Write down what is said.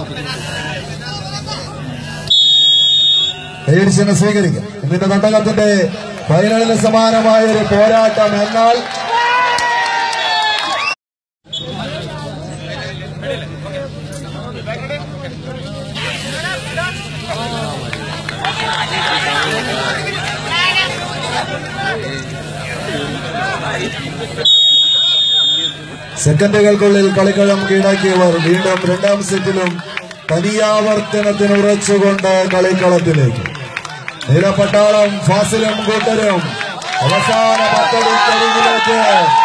എയ്ഡ്സിനെ സ്വീകരിക്കും ഇതിന്റെ നാടകത്തിന്റെ ഫൈനലിന് സമാനമായ ഒരു പോരാട്ടം എന്നാൽ സെക്കൻഡുകൾക്കുള്ളിൽ കളിക്കളം കീഴടക്കിയവർ വീണ്ടും രണ്ടാം സെറ്റിലും തനിയാവർത്തനത്തിന് ഉറച്ചുകൊണ്ട് കളിക്കളത്തിലേക്ക് നിലപട്ടാളം ഫാസിലും കൂട്ടരും അവസാന പത്തടിക്കരികിലേക്ക്